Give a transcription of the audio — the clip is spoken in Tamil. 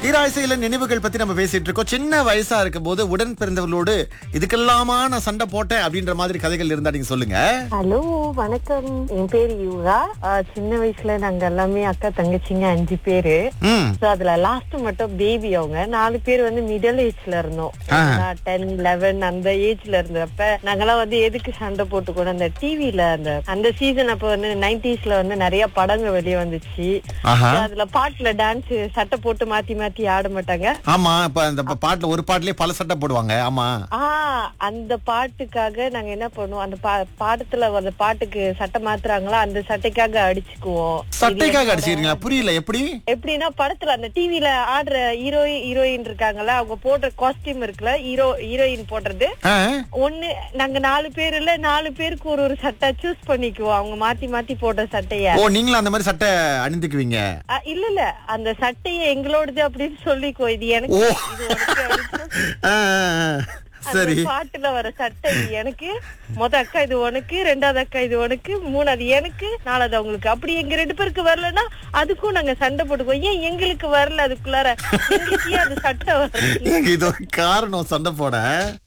ஈராசையில நினைவுகள் பத்தி நம்ம பேசிட்டு இருக்கோம் சின்ன வயசா இருக்கும் போது உடன் பிறந்தவர்களோடு இதுக்கெல்லாமா நான் சண்டை போட்டேன் அப்படின்ற மாதிரி கதைகள் இருந்தா நீங்க சொல்லுங்க ஹலோ வணக்கம் என் பேரு யூகா ஆஹ் சின்ன வயசுல நாங்க எல்லாமே அக்கா தங்கச்சிங்க அஞ்சு பேரு ம் So, அதுல லாஸ்ட் மட்டும் பேபி அவங்க நாலு பேர் வந்து மிடில் ஏஜ்ல இருந்தோம் டென் லெவன் அந்த ஏஜ்ல இருந்தப்ப நாங்கெல்லாம் வந்து எதுக்கு சண்டை போட்டுக்கணும் அந்த டிவில அந்த அந்த சீசன் அப்ப வந்து நைன்டிஸ்ல வந்து நிறைய படங்கள் வெளியே வந்துச்சு ஆஹா So, அதுல பாட்டுல டான்ஸ் சட்டை போட்டு மாத்தி மாத்தி ஆட மாட்டாங்க ஆமா இப்ப அந்த ப- பாட்டுல ஒரு பாட்டுலயே பல சட்டை போடுவாங்க ஆமா ஆஹ் அந்த பாட்டுக்காக நாங்க என்ன பண்ணுவோம் அந்த பா- பாடத்துல அந்த பாட்டுக்கு சட்டை மாத்துறாங்களா அந்த சட்டைக்காக அடிச்சுக்குவோம் சட்டைக்காக அடிச்சிருக்கீங்களா புரியல எப்படி எப்படின்னா படத்துல அந்த டிவில ஆடுற ஹீரோயின் ஹீரோயின் இருக்காங்கல்ல அவங்க போடுற காஸ்டியூம் இருக்குல்ல ஹீரோ ஹீரோயின் போடுறது ஆ? ஒண்ணு நாங்க நாலு பேர் இல்ல நாலு பேருக்கு ஒரு ஒரு சட்டை சூஸ் பண்ணிக்குவோம் அவங்க மாத்தி மாத்தி போடுற சட்டைய ஓ நீங்களும் அந்த மாதிரி சட்டை அணிந்துக்குவீங்க அஹ் இல்ல இல்ல அந்த சட்டையை எங்களோடது அப்படின்னு சொல்லிக்கோ இது எனக்கு ஓ இது உனக்கு அப்படின்னு சொல்லி- ஆ, ஆ, ஆ. சரி அந்த பாட்டுல வர சட்டை இது எனக்கு மொத அக்கா இது உனக்கு ரெண்டாவது அக்கா இது உனக்கு மூணாவது எனக்கு நாலாவது அவங்களுக்கு அப்படி எங்க ரெண்டு பேருக்கு வரலன்னா அதுக்கும் நாங்க சண்டை போட்டுக்குவோம் ஏன் எங்களுக்கு வரல அதுக்குள்ளார எங்களுக்கு ஏன் அந்த சட்டை வரல ஏங்க, இது ஒரு காரணம் சண்டை போட